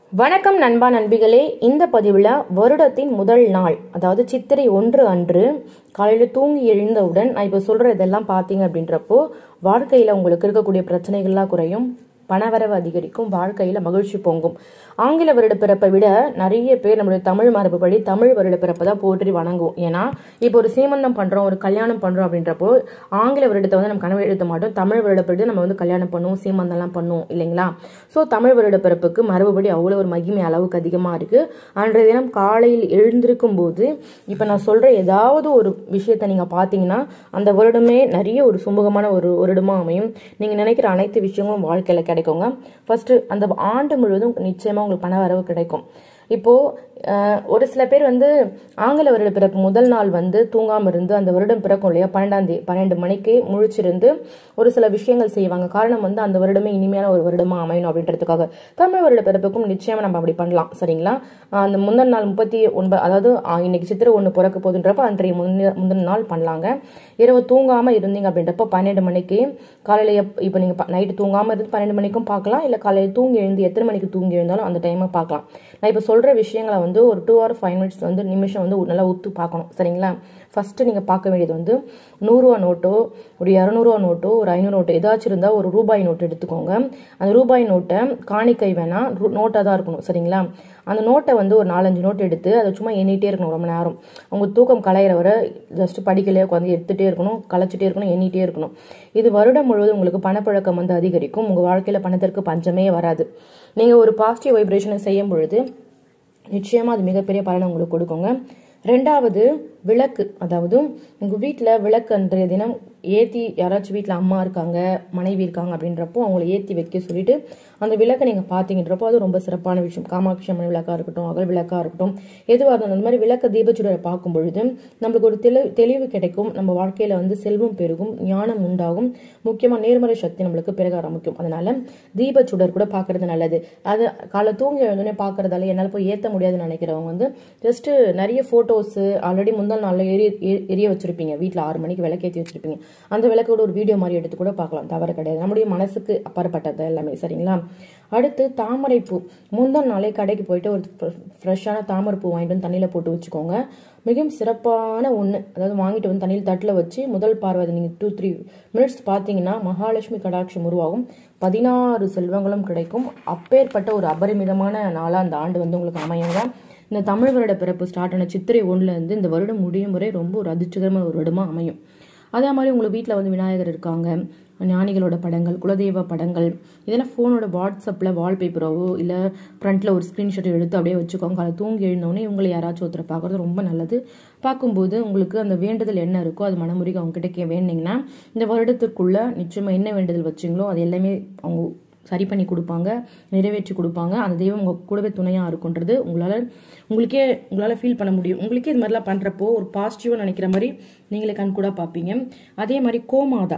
வணக்கம் நண்பா நண்பிகளே இந்த பதிவில் வருடத்தின் முதல் நாள் அதாவது சித்திரை ஒன்று அன்று காலையில் தூங்கி எழுந்தவுடன் நான் இப்போ சொல்கிற இதெல்லாம் பார்த்தீங்க அப்படின்றப்போ வாழ்க்கையில் உங்களுக்கு இருக்கக்கூடிய பிரச்சனைகள்லாம் குறையும் பணவரவு அதிகரிக்கும் வாழ்க்கையில் மகிழ்ச்சி பொங்கும் ஆங்கில வருட பிறப்பை விட நிறைய பேர் நம்மளுடைய தமிழ் மரபுப்படி தமிழ் வருட பிறப்பை தான் போற்றி வணங்குவோம் ஏன்னா இப்போ ஒரு சீமந்தம் பண்ணுறோம் ஒரு கல்யாணம் பண்ணுறோம் அப்படின்றப்போ ஆங்கில வருடத்தை வந்து நம்ம கனவு எழுத மாட்டோம் தமிழ் வருடப்படி நம்ம வந்து கல்யாணம் பண்ணுவோம் சீமந்தம்லாம் பண்ணுவோம் இல்லைங்களா ஸோ தமிழ் வருட பிறப்புக்கு மரபுப்படி அவ்வளோ ஒரு மகிமை அளவுக்கு அதிகமாக இருக்குது அன்றைய தினம் காலையில் எழுந்திருக்கும் போது இப்போ நான் சொல்கிற ஏதாவது ஒரு விஷயத்தை நீங்கள் பார்த்தீங்கன்னா அந்த வருடமே நிறைய ஒரு சுமூகமான ஒரு வருடமாக அமையும் நீங்கள் நினைக்கிற அனைத்து விஷயங்களும் வாழ்க்கையில் கிடைக்குங்க ஃபர்ஸ்ட் அந்த ஆண்டு முழுவதும் நிச்சயமாக உங்களுக்கு பண வரவு கிடைக்கும் இப்போ அஹ், ஒரு சில பேர் வந்து ஆங்கில வருட பிறப்பு முதல் நாள் வந்து தூங்காம இருந்து அந்த வருடம் பிறக்கும் இல்லையா பன்னெண்டாம் தேதி பன்னெண்டு மணிக்கு முழிச்சிருந்து ஒரு சில விஷயங்கள் செய்வாங்க காரணம் வந்து அந்த வருடமே இனிமையான ஒரு வருடமா அமையணும் அப்படின்றதுக்காக தமிழ் வருட பிறப்புக்கும் நிச்சயமா நம்ம அப்படி பண்ணலாம் சரிங்களா அஹ், அந்த முந்தின நாள் முப்பத்தி ஒன்பது அதாவது அஹ், இன்னைக்கு சித்திரை ஒன்று பிறக்க போகுதுன்றப்ப அன்றைய முந்தின முந்தின நாள் பண்ணலாங்க இரவு தூங்காம இருந்தீங்க அப்படின்றப்ப பன்னெண்டு மணிக்கு காலையில எப் இப்போ நீங்க நைட்டு தூங்காம இருந்து பன்னெண்டு மணிக்கும் பார்க்கலாம் இல்ல காலையில தூங்கி எழுந்து எத்தனை மணிக்கு தூங்கி எழுந்தாலும் அந்த டைமை பார்க்கலாம் நான் இப்போ சொல்ற விஷயங்களை வந்து ஒரு டூ ஆர் ஃபைவ் மினிட்ஸ் வந்து நிமிஷம் வந்து நல்லா உத்து பார்க்கணும் சரிங்களா ஃபர்ஸ்ட் நீங்க பார்க்க வேண்டியது வந்து நூறுரூவா நோட்டோ ஒரு இரநூறுவா நோட்டோ ஒரு ஐநூறு நோட்டோ ஏதாச்சும் இருந்தால் ஒரு ரூபாய் நோட்டு எடுத்துக்கோங்க அந்த ரூபாய் நோட்டை காணிக்கை வேணா நோட்டாக தான் இருக்கணும் சரிங்களா அந்த நோட்டை வந்து ஒரு நாலஞ்சு நோட் எடுத்து அதை சும்மா எண்ணிட்டே இருக்கணும் ரொம்ப நேரம் உங்க தூக்கம் கலையிற வரை ஜஸ்ட் படிக்கலையே உட்காந்து எடுத்துட்டே இருக்கணும் களைச்சிட்டே இருக்கணும் எண்ணிட்டே இருக்கணும் இது வருடம் முழுவதும் உங்களுக்கு பணப்பழக்கம் வந்து அதிகரிக்கும் உங்க வாழ்க்கையில பணத்திற்கு பஞ்சமே வராது நீங்க ஒரு பாசிட்டிவ் வைப்ரேஷனை செய்யும் பொழுது நிச்சயமா அது மிகப்பெரிய பலனை உங்களுக்கு கொடுக்குங்க ரெண்டாவது விளக்கு அதாவது உங்க வீட்டில் விளக்கு அன்றைய தினம் ஏற்றி யாராச்சும் வீட்டில் அம்மா இருக்காங்க மனைவி இருக்காங்க அப்படின்றப்போ அவங்கள ஏற்றி வைக்க சொல்லிட்டு அந்த விளக்கை நீங்கள் பார்த்தீங்கன்றப்போ அது ரொம்ப சிறப்பான விஷயம் காமாட்சி அம்மன் விளக்காக இருக்கட்டும் அகல் விளக்காக இருக்கட்டும் எதுவாக இருந்தாலும் அந்த மாதிரி விளக்க தீபச்சுடரை பார்க்கும் பொழுது நம்மளுக்கு ஒரு தெளி தெளிவு கிடைக்கும் நம்ம வாழ்க்கையில் வந்து செல்வம் பெருகும் ஞானம் உண்டாகும் முக்கியமாக நேர்மறை சக்தி நம்மளுக்கு பிறக ஆரம்பிக்கும் அதனால தீபச்சுடர் கூட பார்க்கறது நல்லது அது காலை தூங்கி எழுந்தோடனே பார்க்கறதால என்னால் போய் ஏற்ற முடியாதுன்னு நினைக்கிறவங்க வந்து ஜஸ்ட் நிறைய ஃபோட்டோஸ் ஆல்ரெடி முந்தல் நாளில் எரிய எ- எரிய வச்சிருப்பீங்க வீட்டில் ஆறு மணிக்கு விளக்கேற்றி வச்சிருப்பீங்க அந்த விளக்கோட ஒரு வீடியோ மாதிரி எடுத்து கூட பார்க்கலாம் தவறு கிடையாது நம்முடைய மனசுக்கு அப்பாற்பட்டது எல்லாமே சரிங்களா அடுத்து தாமரைப்பூ முந்தல் நாளே கடைக்கு போயிட்டு ஒரு ஃப்ரெஷ்ஷான தாமரைப்பூ வாங்கிட்டு வந்து தண்ணியில் போட்டு வச்சுக்கோங்க மிகவும் சிறப்பான ஒன்று அதாவது வாங்கிட்டு வந்து தண்ணியில் தட்டில் வச்சு முதல் பார்வை அதை நீங்கள் டூ த்ரீ மினிட்ஸ் பார்த்தீங்கன்னா மகாலட்சுமி கடாட்சம் உருவாகும் பதினாறு செல்வங்களும் கிடைக்கும் அப்பேற்பட்ட ஒரு அபரிமிதமான நாளாக அந்த ஆண்டு வந்து உங்களுக்கு அமையுங்க இந்த தமிழ் வருட பிறப்பு ஸ்டார்ட் ஆன சித்திரை ஒண்ணுல இருந்து இந்த வருடம் முடியும் வரை ரொம்ப ஒரு அதிர்ச்சிகரமான ஒரு வருடமா அமையும் அதே மாதிரி உங்கள் வீட்டில் வந்து விநாயகர் இருக்காங்க ஞானிகளோட படங்கள் குலதெய்வ படங்கள் இதெல்லாம் ஃபோனோட வாட்ஸ்அப்பில் வால்பேப்பராவோ இல்லை ஃப்ரண்ட்டில் ஒரு ஸ்க்ரீன்ஷாட் எடுத்து அப்படியே வச்சுக்கோங்க அதை தூங்கி எழுந்தோடனே உங்களை யாராச்சும் ஒருத்தரை பார்க்குறது ரொம்ப நல்லது பார்க்கும்போது உங்களுக்கு அந்த வேண்டுதல் என்ன இருக்கோ அது மனமுறைக்கு அவங்க கிட்ட கே வேண்டிங்கன்னா இந்த வருடத்துக்குள்ள நிச்சயமாக என்ன வேண்டுதல் வச்சிங்களோ அது எல்லாமே அவங்க சரி பண்ணி கொடுப்பாங்க நிறைவேற்றி கொடுப்பாங்க அந்த தெய்வம் உங்க கூடவே துணையா இருக்குன்றது உங்களால உங்களுக்கே உங்களால ஃபீல் பண்ண முடியும் உங்களுக்கே இது மாதிரிலாம் பண்றப்போ ஒரு பாசிட்டிவா நினைக்கிற மாதிரி நீங்களே கண் கூட பார்ப்பீங்க அதே மாதிரி கோமாதா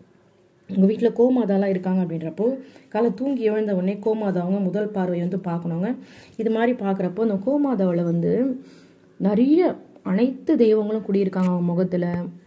உங்கள் வீட்டில் கோமாதாலாம் இருக்காங்க அப்படின்றப்போ காலை தூங்கி எழுந்த உடனே கோமாதாவங்க முதல் பார்வை வந்து பார்க்கணுங்க இது மாதிரி பார்க்குறப்போ அந்த கோமாதாவில் வந்து நிறைய அனைத்து தெய்வங்களும் குடியிருக்காங்க அவங்க முகத்தில்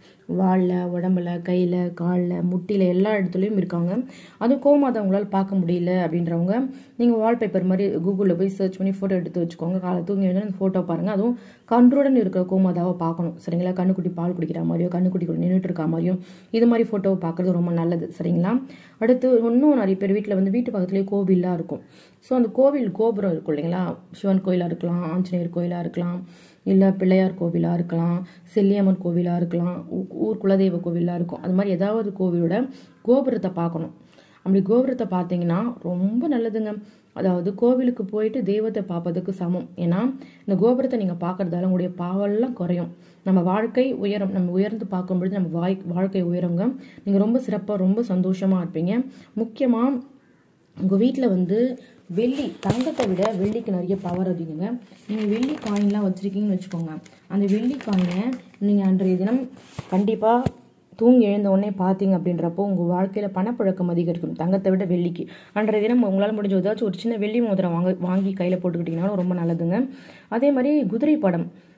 வாலில் உடம்புல கையில் காலில் முட்டியில் எல்லா இடத்துலையும் இருக்காங்க அதுவும் கோமாதா உங்களால் பார்க்க முடியல அப்படின்றவங்க நீங்கள் வால்பேப்பர் மாதிரி கூகுளில் போய் சர்ச் பண்ணி ஃபோட்டோ எடுத்து வச்சுக்கோங்க காலை தூங்கி எழுந்து அந்த ஃபோட்டோ பாருங்கள் அதுவும் கன்றுடன் இருக்கிற கோமாதாவை பார்க்கணும் சரிங்களா கண்ணுக்குட்டி பால் குடிக்கிற மாதிரியோ கண்ணுக்குட்டி கூட நின்றுட்டு இருக்க மாதிரியும் இது மாதிரி ஃபோட்டோவை பார்க்குறது ரொம்ப நல்லது சரிங்களா அடுத்து இன்னும் நிறைய பேர் வீட்டில் வந்து வீட்டு பக்கத்துலேயே கோவில்லாம் இருக்கும் ஸோ அந்த கோவில் கோபுரம் இருக்கும் இல்லைங்களா சிவன் கோயிலாக இருக்கலாம் ஆஞ்சநேயர் கோயிலாக இருக்கலாம் இல்லை பிள்ளையார் கோவிலாக இருக்கலாம் செல்லியம்மன் கோவிலாக இருக்கலாம் ஊ- ஊர் குலதெய்வ கோவிலாக இருக்கும் அது மாதிரி ஏதாவது கோவிலோட கோபுரத்தை பார்க்கணும் அப்படி கோபுரத்தை பார்த்தீங்கன்னா ரொம்ப நல்லதுங்க அதாவது கோவிலுக்கு போயிட்டு தெய்வத்தை பார்ப்பதுக்கு சமம் ஏன்னா இந்த கோபுரத்தை நீங்கள் பார்க்கறதால உங்களுடைய பாவெல்லாம் குறையும் நம்ம வாழ்க்கை உயரம் நம்ம உயர்ந்து பார்க்கும்பொழுது நம்ம வாய் வாழ்க்கை உயரங்க நீங்கள் ரொம்ப சிறப்பாக ரொம்ப சந்தோஷமாக இருப்பீங்க முக்கியமாக உங்கள் வீட்டில் வந்து வெள்ளி தங்கத்தை விட வெள்ளிக்கு நிறைய பவர் அதிகங்க நீங்கள் வெள்ளி காயின்லாம் வச்சுருக்கீங்கன்னு வச்சுக்கோங்க அந்த வெள்ளி காயினை நீங்கள் அன்றைய தினம் கண்டிப்பாக தூங்கி எழுந்த உடனே பார்த்தீங்க அப்படின்றப்போ உங்கள் வாழ்க்கையில் பணப்புழக்கம் அதிகரிக்கும் தங்கத்தை விட வெள்ளிக்கு அன்றைய தினம் உங்களால் முடிஞ்ச ஏதாச்சும் ஒரு சின்ன வெள்ளி மோதிரம் வாங்க வாங்கி கையில் போட்டுக்கிட்டிங்கனாலும் ரொம்ப நல்லதுங்க அதே மாதிரி குதிரை படம்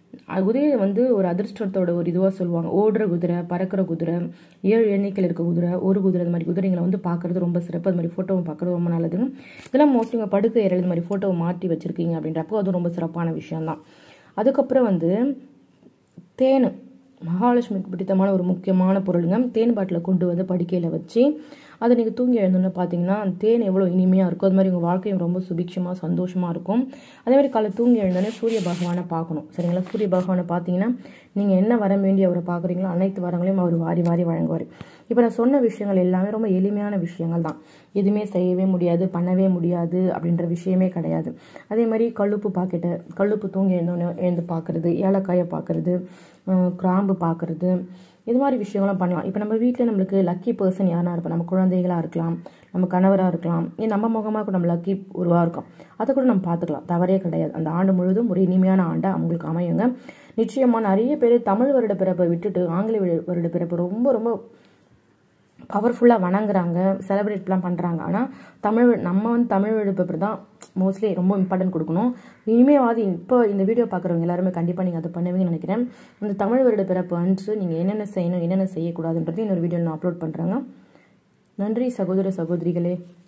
அது குதிரையை வந்து ஒரு அதிர்ஷ்டத்தோட ஒரு இதுவாக சொல்லுவாங்க ஓடுற குதிரை பறக்கிற குதிரை ஏழு எண்ணிக்கையில் இருக்க குதிரை ஒரு குதிரை இந்த மாதிரி குதிரைங்களை வந்து பார்க்கறது ரொம்ப சிறப்பு அது மாதிரி ஃபோட்டோவை பார்க்கறது ரொம்ப நல்லது இதெல்லாம் மோஸ்ட்லி உங்கள் படுக்கை ஏறது இந்த மாதிரி ஃபோட்டோவை மாட்டி வச்சிருக்கீங்க அப்படின்றப்போ அது ரொம்ப சிறப்பான விஷயம்தான் அதுக்கப்புறம் வந்து தேன் மகாலட்சுமிக்கு பிடித்தமான ஒரு முக்கியமான பொருளுங்க தேன் பாட்டில் கொண்டு வந்து படுக்கையில் வச்சு அதை நீங்கள் தூங்கி எழுந்தோன்னு பார்த்தீங்கன்னா அந்த தேன் எவ்வளோ இனிமையாக இருக்கும் அது மாதிரி உங்கள் வாழ்க்கையும் ரொம்ப சுபிக்ஷமாக சந்தோஷமாக இருக்கும் அதே மாதிரி காலை தூங்கி எழுந்தோடனே சூரிய பகவானை பார்க்கணும் சரிங்களா சூரிய பகவானை பார்த்தீங்கன்னா நீங்கள் என்ன வர வேண்டி அவரை பார்க்குறீங்களோ அனைத்து வரங்களையும் அவர் வாரி வாரி வழங்குவார் இப்போ நான் சொன்ன விஷயங்கள் எல்லாமே ரொம்ப எளிமையான விஷயங்கள் தான் எதுவுமே செய்யவே முடியாது பண்ணவே முடியாது அப்படின்ற விஷயமே கிடையாது அதே மாதிரி கல்லுப்பு பாக்கெட்டு கல்லுப்பு தூங்கி எழுந்தோன்னு எழுந்து பார்க்குறது ஏலக்காயை பார்க்குறது கிராம்பு பார்க்குறது இது மாதிரி விஷயங்கள்லாம் பண்ணலாம் இப்போ நம்ம வீட்டில் நம்மளுக்கு லக்கி பர்சன் யாரா இருப்போம் நம்ம குழந்தைகளாக இருக்கலாம் நம்ம கணவராக இருக்கலாம் ஏன் நம்ம முகமாக கூட நம்ம லக்கி உருவாக இருக்கும் அதை கூட நம்ம பார்த்துக்கலாம் தவறே கிடையாது அந்த ஆண்டு முழுவதும் ஒரு இனிமையான ஆண்டாக அவங்களுக்கு அமையுங்க நிச்சயமாக நிறைய பேர் தமிழ் வருட பிறப்பை விட்டுட்டு ஆங்கில வருட பிறப்பு ரொம்ப ரொம்ப பவர்ஃபுல்லாக வணங்குறாங்க செலிப்ரேட்லாம் பண்ணுறாங்க ஆனால் தமிழ் நம்ம வந்து தமிழ் எழுப்பு தான் மோஸ்ட்லி ரொம்ப இம்பார்ட்டன்ட் கொடுக்கணும் இனிமேவாது இப்போ இந்த வீடியோ பார்க்குறவங்க எல்லாருமே கண்டிப்பாக நீங்கள் அதை பண்ணுவீங்கன்னு நினைக்கிறேன் இந்த தமிழ் வருட பிறப்பு அன்று நீங்கள் என்னென்ன செய்யணும் என்னென்ன செய்யக்கூடாதுன்றது இன்னொரு வீடியோ நான் அப்லோட் பண்ணுறேங்க நன்றி சகோதர சகோதரிகளே